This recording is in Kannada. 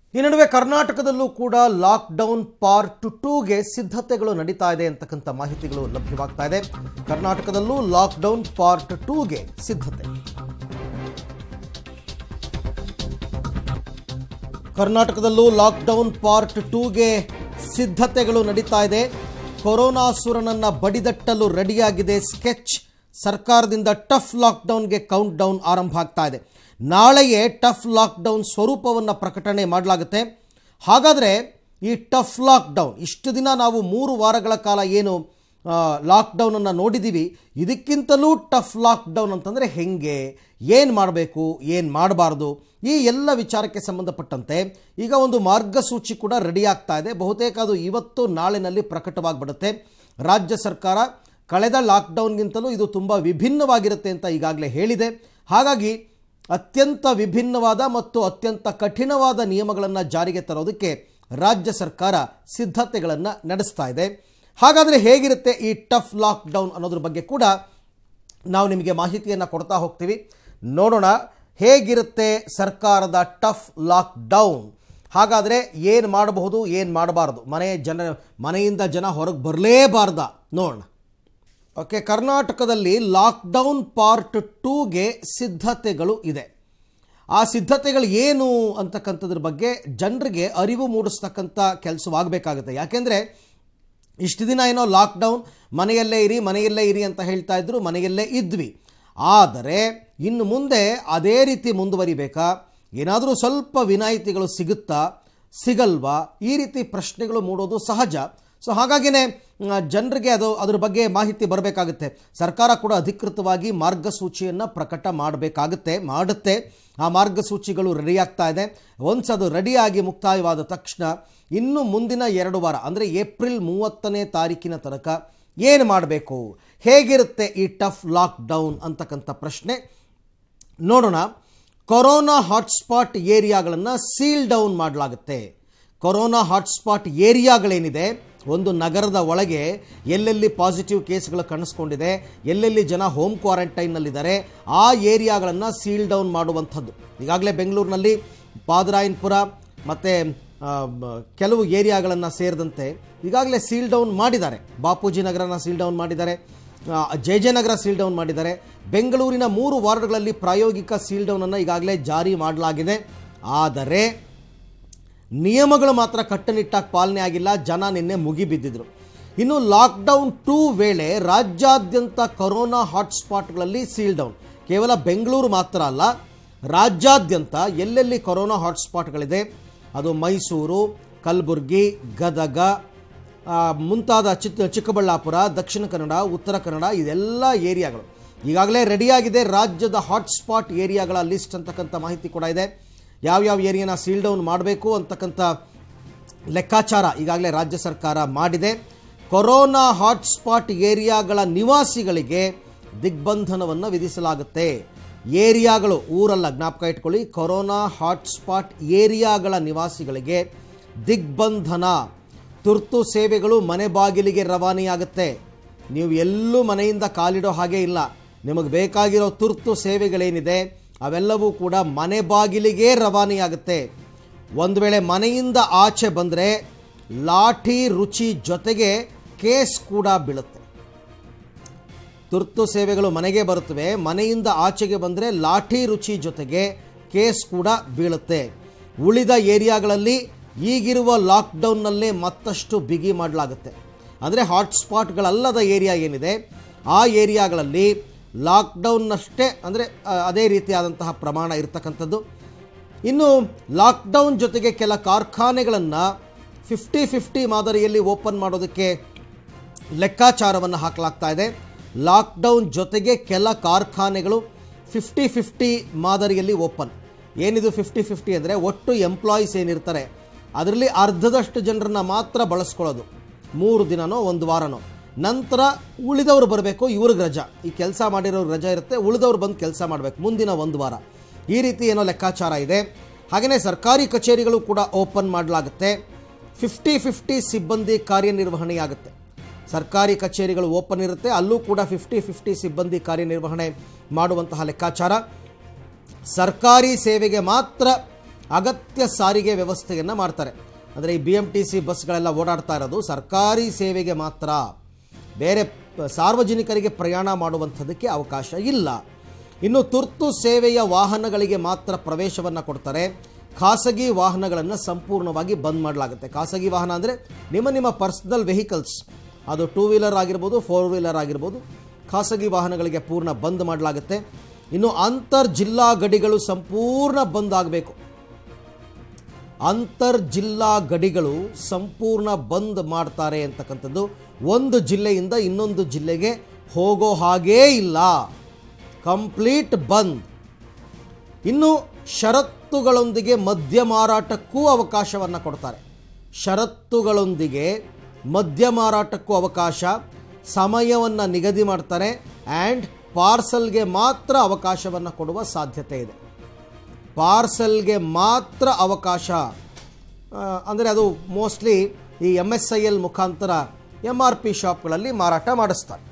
ಈ ನಡುವೆ ಕರ್ನಾಟಕದಲ್ಲೂ ಕೂಡ ಲಾಕ್ಡೌನ್ ಪಾರ್ಟ್ ಟೂಗೆ ಸಿದ್ಧತೆಗಳು ನಡೀತಾ ಇದೆ ಅಂತಕ್ಕಂಥ ಮಾಹಿತಿಗಳು ಲಭ್ಯವಾಗ್ತಾ ಇದೆ ಕರ್ನಾಟಕದಲ್ಲೂ ಲಾಕ್ಡೌನ್ ಪಾರ್ಟ್ ಟೂಗೆ ಸಿದ್ಧತೆ ಕರ್ನಾಟಕದಲ್ಲೂ ಲಾಕ್ಡೌನ್ ಪಾರ್ಟ್ ಟೂಗೆ ಸಿದ್ಧತೆಗಳು ನಡೀತಾ ಇದೆ ಕೊರೋನಾ ಸುರನನ್ನ ಬಡಿದಟ್ಟಲು ರೆಡಿಯಾಗಿದೆ ಸ್ಕೆಚ್ ಸರ್ಕಾರದಿಂದ ಟಫ್ ಲಾಕ್ಡೌನ್ಗೆ ಕೌಂಟ್ ಡೌನ್ ಆರಂಭ ಆಗ್ತಾ ಇದೆ ನಾಳೆಯೇ ಟಫ್ ಲಾಕ್ಡೌನ್ ಸ್ವರೂಪವನ್ನು ಪ್ರಕಟಣೆ ಮಾಡಲಾಗುತ್ತೆ ಹಾಗಾದರೆ ಈ ಟಫ್ ಲಾಕ್ಡೌನ್ ಇಷ್ಟು ದಿನ ನಾವು ಮೂರು ವಾರಗಳ ಕಾಲ ಏನು ಲಾಕ್ಡೌನನ್ನು ನೋಡಿದ್ದೀವಿ ಇದಕ್ಕಿಂತಲೂ ಟಫ್ ಲಾಕ್ಡೌನ್ ಅಂತಂದರೆ ಹೆಂಗೆ ಏನು ಮಾಡಬೇಕು ಏನು ಮಾಡಬಾರ್ದು ಈ ಎಲ್ಲ ವಿಚಾರಕ್ಕೆ ಸಂಬಂಧಪಟ್ಟಂತೆ ಈಗ ಒಂದು ಮಾರ್ಗಸೂಚಿ ಕೂಡ ರೆಡಿ ಆಗ್ತಾ ಇದೆ ಬಹುತೇಕ ಅದು ಇವತ್ತು ನಾಳಿನಲ್ಲಿ ಪ್ರಕಟವಾಗಿಬಿಡುತ್ತೆ ರಾಜ್ಯ ಸರ್ಕಾರ ಕಳೆದ ಲಾಕ್ಡೌನ್ಗಿಂತಲೂ ಇದು ತುಂಬ ವಿಭಿನ್ನವಾಗಿರುತ್ತೆ ಅಂತ ಈಗಾಗಲೇ ಹೇಳಿದೆ ಹಾಗಾಗಿ ಅತ್ಯಂತ ವಿಭಿನ್ನವಾದ ಮತ್ತು ಅತ್ಯಂತ ಕಠಿಣವಾದ ನಿಯಮಗಳನ್ನು ಜಾರಿಗೆ ತರೋದಕ್ಕೆ ರಾಜ್ಯ ಸರ್ಕಾರ ಸಿದ್ಧತೆಗಳನ್ನು ನಡೆಸ್ತಾ ಇದೆ ಹಾಗಾದರೆ ಹೇಗಿರುತ್ತೆ ಈ ಟಫ್ ಲಾಕ್ಡೌನ್ ಅನ್ನೋದ್ರ ಬಗ್ಗೆ ಕೂಡ ನಾವು ನಿಮಗೆ ಮಾಹಿತಿಯನ್ನು ಕೊಡ್ತಾ ಹೋಗ್ತೀವಿ ನೋಡೋಣ ಹೇಗಿರುತ್ತೆ ಸರ್ಕಾರದ ಟಫ್ ಲಾಕ್ಡೌನ್ ಹಾಗಾದರೆ ಏನು ಮಾಡಬಹುದು ಏನು ಮಾಡಬಾರ್ದು ಮನೆ ಜನ ಮನೆಯಿಂದ ಜನ ಹೊರಗೆ ಬರಲೇಬಾರ್ದ ನೋಡೋಣ ಓಕೆ ಕರ್ನಾಟಕದಲ್ಲಿ ಲಾಕ್ಡೌನ್ ಪಾರ್ಟ್ ಟೂಗೆ ಸಿದ್ಧತೆಗಳು ಇದೆ ಆ ಸಿದ್ಧತೆಗಳು ಏನು ಅಂತಕ್ಕಂಥದ್ರ ಬಗ್ಗೆ ಜನರಿಗೆ ಅರಿವು ಮೂಡಿಸ್ತಕ್ಕಂಥ ಕೆಲಸವಾಗಬೇಕಾಗುತ್ತೆ ಯಾಕೆಂದರೆ ಇಷ್ಟು ದಿನ ಏನೋ ಲಾಕ್ಡೌನ್ ಮನೆಯಲ್ಲೇ ಇರಿ ಮನೆಯಲ್ಲೇ ಇರಿ ಅಂತ ಹೇಳ್ತಾ ಇದ್ರು ಮನೆಯಲ್ಲೇ ಇದ್ವಿ ಆದರೆ ಇನ್ನು ಮುಂದೆ ಅದೇ ರೀತಿ ಮುಂದುವರಿಬೇಕಾ ಏನಾದರೂ ಸ್ವಲ್ಪ ವಿನಾಯಿತಿಗಳು ಸಿಗುತ್ತಾ ಸಿಗಲ್ವಾ ಈ ರೀತಿ ಪ್ರಶ್ನೆಗಳು ಮೂಡೋದು ಸಹಜ ಸೊ ಹಾಗಾಗಿನೇ ಜನರಿಗೆ ಅದು ಅದ್ರ ಬಗ್ಗೆ ಮಾಹಿತಿ ಬರಬೇಕಾಗುತ್ತೆ ಸರ್ಕಾರ ಕೂಡ ಅಧಿಕೃತವಾಗಿ ಮಾರ್ಗಸೂಚಿಯನ್ನು ಪ್ರಕಟ ಮಾಡಬೇಕಾಗುತ್ತೆ ಮಾಡುತ್ತೆ ಆ ಮಾರ್ಗಸೂಚಿಗಳು ರೆಡಿ ಆಗ್ತಾ ಇದೆ ಒನ್ಸ್ ಅದು ರೆಡಿಯಾಗಿ ಮುಕ್ತಾಯವಾದ ತಕ್ಷಣ ಇನ್ನು ಮುಂದಿನ ಎರಡು ವಾರ ಅಂದರೆ ಏಪ್ರಿಲ್ ಮೂವತ್ತನೇ ತಾರೀಕಿನ ತನಕ ಏನು ಮಾಡಬೇಕು ಹೇಗಿರುತ್ತೆ ಈ ಟಫ್ ಲಾಕ್ಡೌನ್ ಅಂತಕ್ಕಂಥ ಪ್ರಶ್ನೆ ನೋಡೋಣ ಕೊರೋನಾ ಹಾಟ್ಸ್ಪಾಟ್ ಏರಿಯಾಗಳನ್ನು ಸೀಲ್ ಡೌನ್ ಮಾಡಲಾಗುತ್ತೆ ಕೊರೋನಾ ಹಾಟ್ಸ್ಪಾಟ್ ಏರಿಯಾಗಳೇನಿದೆ ಒಂದು ನಗರದ ಒಳಗೆ ಎಲ್ಲೆಲ್ಲಿ ಪಾಸಿಟಿವ್ ಕೇಸ್ಗಳು ಕಾಣಿಸ್ಕೊಂಡಿದೆ ಎಲ್ಲೆಲ್ಲಿ ಜನ ಹೋಮ್ ಕ್ವಾರಂಟೈನ್ನಲ್ಲಿದ್ದಾರೆ ಆ ಏರಿಯಾಗಳನ್ನು ಸೀಲ್ ಡೌನ್ ಮಾಡುವಂಥದ್ದು ಈಗಾಗಲೇ ಬೆಂಗಳೂರಿನಲ್ಲಿ ಪಾದರಾಯನ್ಪುರ ಮತ್ತು ಕೆಲವು ಏರಿಯಾಗಳನ್ನು ಸೇರಿದಂತೆ ಈಗಾಗಲೇ ಸೀಲ್ ಡೌನ್ ಮಾಡಿದ್ದಾರೆ ಬಾಪೂಜಿ ನಗರನ ಸೀಲ್ ಡೌನ್ ಮಾಡಿದ್ದಾರೆ J J Nagar seal down ಮಾಡಿದ್ದಾರೆ ಬೆಂಗಳೂರಿನ ಮೂರು ವಾರ್ಡ್ಗಳಲ್ಲಿ ಪ್ರಾಯೋಗಿಕ ಸೀಲ್ ಡೌನನ್ನು ಈಗಾಗಲೇ ಜಾರಿ ಮಾಡಲಾಗಿದೆ ಆದರೆ ನಿಯಮಗಳು ಮಾತ್ರ ಕಟ್ಟುನಿಟ್ಟಾಗಿ ಪಾಲನೆ ಆಗಿಲ್ಲ ಜನ ನಿನ್ನೆ ಮುಗಿಬಿದ್ದಿದ್ರು ಇನ್ನು ಲಾಕ್ಡೌನ್ ಟೂ ವೇಳೆ ರಾಜ್ಯಾದ್ಯಂತ ಕೊರೋನಾ ಹಾಟ್ಸ್ಪಾಟ್ಗಳಲ್ಲಿ ಸೀಲ್ ಡೌನ್ ಕೇವಲ ಬೆಂಗಳೂರು ಮಾತ್ರ ಅಲ್ಲ ರಾಜ್ಯಾದ್ಯಂತ ಎಲ್ಲೆಲ್ಲಿ ಕೊರೋನಾ ಹಾಟ್ಸ್ಪಾಟ್ಗಳಿದೆ ಅದು ಮೈಸೂರು ಕಲಬುರಗಿ ಗದಗ ಮುಂತಾದ ಚಿಕ್ಕ ಚಿಕ್ಕಬಳ್ಳಾಪುರ ದಕ್ಷಿಣ ಕನ್ನಡ ಉತ್ತರ ಕನ್ನಡ ಇದೆಲ್ಲ ಏರಿಯಾಗಳು ಈಗಾಗಲೇ ರೆಡಿಯಾಗಿದೆ ರಾಜ್ಯದ ಹಾಟ್ಸ್ಪಾಟ್ ಏರಿಯಾಗಳ ಲಿಸ್ಟ್ ಅಂತಕ್ಕಂಥ ಮಾಹಿತಿ ಕೂಡ ಇದೆ ಯಾವ್ಯಾವ ಏರಿಯಾನ ಸೀಲ್ ಡೌನ್ ಮಾಡಬೇಕು ಅಂತಕ್ಕಂಥ ಲೆಕ್ಕಾಚಾರ ಈಗಾಗಲೇ ರಾಜ್ಯ ಸರ್ಕಾರ ಮಾಡಿದೆ ಕೊರೋನಾ ಹಾಟ್ಸ್ಪಾಟ್ ಏರಿಯಾಗಳ ನಿವಾಸಿಗಳಿಗೆ ದಿಗ್ಬಂಧನವನ್ನು ವಿಧಿಸಲಾಗುತ್ತೆ ಏರಿಯಾಗಳು ಊರಲ್ಲ ಜ್ಞಾಪಕ ಇಟ್ಕೊಳ್ಳಿ ಕೊರೋನಾ ಹಾಟ್ಸ್ಪಾಟ್ ಏರಿಯಾಗಳ ನಿವಾಸಿಗಳಿಗೆ ದಿಗ್ಬಂಧನ ತುರ್ತು ಸೇವೆಗಳು ಮನೆ ಬಾಗಿಲಿಗೆ ರವಾನೆಯಾಗುತ್ತೆ ನೀವು ಎಲ್ಲೂ ಮನೆಯಿಂದ ಕಾಲಿಡೋ ಹಾಗೆ ಇಲ್ಲ ನಿಮಗೆ ಬೇಕಾಗಿರೋ ತುರ್ತು ಸೇವೆಗಳೇನಿದೆ ಅವೆಲ್ಲವೂ ಕೂಡ ಮನೆ ಬಾಗಿಲಿಗೆ ರವಾನೆಯಾಗುತ್ತೆ ಒಂದು ವೇಳೆ ಮನೆಯಿಂದ ಆಚೆ ಬಂದರೆ ಲಾಠಿ ರುಚಿ ಜೊತೆಗೆ ಕೇಸ್ ಕೂಡ ಬೀಳುತ್ತೆ ತುರ್ತು ಸೇವೆಗಳು ಮನೆಗೆ ಬರುತ್ತವೆ ಮನೆಯಿಂದ ಆಚೆಗೆ ಬಂದರೆ ಲಾಠಿ ರುಚಿ ಜೊತೆಗೆ ಕೇಸ್ ಕೂಡ ಬೀಳುತ್ತೆ ಉಳಿದ ಏರಿಯಾಗಳಲ್ಲಿ ಈಗಿರುವ ಲಾಕ್ಡೌನ್ನಲ್ಲೇ ಮತ್ತಷ್ಟು ಬಿಗಿ ಮಾಡಲಾಗುತ್ತೆ ಅಂದರೆ ಹಾಟ್ಸ್ಪಾಟ್ಗಳಲ್ಲದ ಏರಿಯಾ ಏನಿದೆ ಆ ಏರಿಯಾಗಳಲ್ಲಿ ಲಾಕ್ಡೌನ್ನಷ್ಟೇ ಅಂದರೆ ಅದೇ ರೀತಿಯಾದಂತಹ ಪ್ರಮಾಣ ಇರತಕ್ಕಂಥದ್ದು ಇನ್ನು ಲಾಕ್ಡೌನ್ ಜೊತೆಗೆ ಕೆಲ ಕಾರ್ಖಾನೆಗಳನ್ನು ಫಿಫ್ಟಿ ಫಿಫ್ಟಿ ಮಾದರಿಯಲ್ಲಿ ಓಪನ್ ಮಾಡೋದಕ್ಕೆ ಲೆಕ್ಕಾಚಾರವನ್ನು ಹಾಕಲಾಗ್ತಾ ಇದೆ ಲಾಕ್ಡೌನ್ ಜೊತೆಗೆ ಕೆಲ ಕಾರ್ಖಾನೆಗಳು ಫಿಫ್ಟಿ ಫಿಫ್ಟಿ ಮಾದರಿಯಲ್ಲಿ ಓಪನ್ ಏನಿದು ಫಿಫ್ಟಿ ಫಿಫ್ಟಿ ಅಂದರೆ ಒಟ್ಟು ಎಂಪ್ಲಾಯೀಸ್ ಏನಿರ್ತಾರೆ ಅದರಲ್ಲಿ ಅರ್ಧದಷ್ಟು ಜನರನ್ನ ಮಾತ್ರ ಬಳಸ್ಕೊಳ್ಳೋದು ಮೂರು ದಿನನೋ ಒಂದು ವಾರನೋ ನಂತರ ಉಳಿದವರು ಬರಬೇಕು ಇವ್ರಿಗೆ ರಜಾ ಈ ಕೆಲಸ ಮಾಡಿರೋರು ರಜಾ ಇರುತ್ತೆ ಉಳಿದವ್ರು ಬಂದು ಕೆಲಸ ಮಾಡಬೇಕು ಮುಂದಿನ ಒಂದು ವಾರ ಈ ರೀತಿ ಏನೋ ಲೆಕ್ಕಾಚಾರ ಇದೆ ಹಾಗೆಯೇ ಸರ್ಕಾರಿ ಕಚೇರಿಗಳು ಕೂಡ ಓಪನ್ ಮಾಡಲಾಗುತ್ತೆ ಫಿಫ್ಟಿ ಫಿಫ್ಟಿ ಸಿಬ್ಬಂದಿ ಕಾರ್ಯನಿರ್ವಹಣೆಯಾಗುತ್ತೆ ಸರ್ಕಾರಿ ಕಚೇರಿಗಳು ಓಪನ್ ಇರುತ್ತೆ ಅಲ್ಲೂ ಕೂಡ ಫಿಫ್ಟಿ ಫಿಫ್ಟಿ ಸಿಬ್ಬಂದಿ ಕಾರ್ಯನಿರ್ವಹಣೆ ಮಾಡುವಂತಹ ಲೆಕ್ಕಾಚಾರ ಸರ್ಕಾರಿ ಸೇವೆಗೆ ಮಾತ್ರ ಅಗತ್ಯ ಸಾರಿಗೆ ವ್ಯವಸ್ಥೆಯನ್ನು ಮಾಡ್ತಾರೆ ಅಂದರೆ ಈ ಬಿ ಎಮ್ ಟಿ ಸಿ ಬಸ್ಗಳೆಲ್ಲ ಓಡಾಡ್ತಾ ಇರೋದು ಸರ್ಕಾರಿ ಸೇವೆಗೆ ಮಾತ್ರ ಬೇರೆ ಪ- ಸಾರ್ವಜನಿಕರಿಗೆ ಪ್ರಯಾಣ ಮಾಡುವಂಥದ್ದಕ್ಕೆ ಅವಕಾಶ ಇಲ್ಲ ಇನ್ನು ತುರ್ತು ಸೇವೆಯ ವಾಹನಗಳಿಗೆ ಮಾತ್ರ ಪ್ರವೇಶವನ್ನು ಕೊಡ್ತಾರೆ ಖಾಸಗಿ ವಾಹನಗಳನ್ನು ಸಂಪೂರ್ಣವಾಗಿ ಬಂದ್ ಮಾಡಲಾಗುತ್ತೆ ಖಾಸಗಿ ವಾಹನ ಅಂದರೆ ನಿಮ್ಮ ನಿಮ್ಮ ಪರ್ಸ್ನಲ್ ವೆಹಿಕಲ್ಸ್ ಅದು ಟೂ ವೀಲರ್ ಆಗಿರ್ಬೋದು ಫೋರ್ ವೀಲರ್ ಆಗಿರ್ಬೋದು ಖಾಸಗಿ ವಾಹನಗಳಿಗೆ ಪೂರ್ಣ ಬಂದ್ ಮಾಡಲಾಗುತ್ತೆ ಇನ್ನು ಅಂತರ್ ಜಿಲ್ಲಾ ಗಡಿಗಳು ಸಂಪೂರ್ಣ ಬಂದ್ ಆಗಬೇಕು ಅಂತರ್ ಜಿಲ್ಲಾ ಗಡಿಗಳು ಸಂಪೂರ್ಣ ಬಂದ್ ಮಾಡ್ತಾರೆ ಅಂತಕ್ಕಂಥದ್ದು ಒಂದು ಜಿಲ್ಲೆಯಿಂದ ಇನ್ನೊಂದು ಜಿಲ್ಲೆಗೆ ಹೋಗೋ ಹಾಗೇ ಇಲ್ಲ ಕಂಪ್ಲೀಟ್ ಬಂದ್ ಇನ್ನು ಷರತ್ತುಗಳೊಂದಿಗೆ ಮದ್ಯ ಮಾರಾಟಕ್ಕೂ ಅವಕಾಶವನ್ನು ಕೊಡ್ತಾರೆ ಷರತ್ತುಗಳೊಂದಿಗೆ ಮದ್ಯ ಮಾರಾಟಕ್ಕೂ ಅವಕಾಶ ಸಮಯವನ್ನು ನಿಗದಿ ಮಾಡ್ತಾರೆ ಆ್ಯಂಡ್ ಪಾರ್ಸಲ್ಗೆ ಮಾತ್ರ ಅವಕಾಶವನ್ನು ಕೊಡುವ ಸಾಧ್ಯತೆ ಇದೆ ಪಾರ್ಸಲ್ಗೆ ಮಾತ್ರ ಅವಕಾಶ ಅಂದರೆ ಅದು ಮೋಸ್ಟ್ಲಿ ಈ ಎಮ್ ಎಸ್ ಐ ಎಲ್ ಮುಖಾಂತರ ಎಮ್ ಆರ್ ಪಿ ಶಾಪ್ಗಳಲ್ಲಿ ಮಾರಾಟ ಮಾಡಿಸ್ತಾರೆ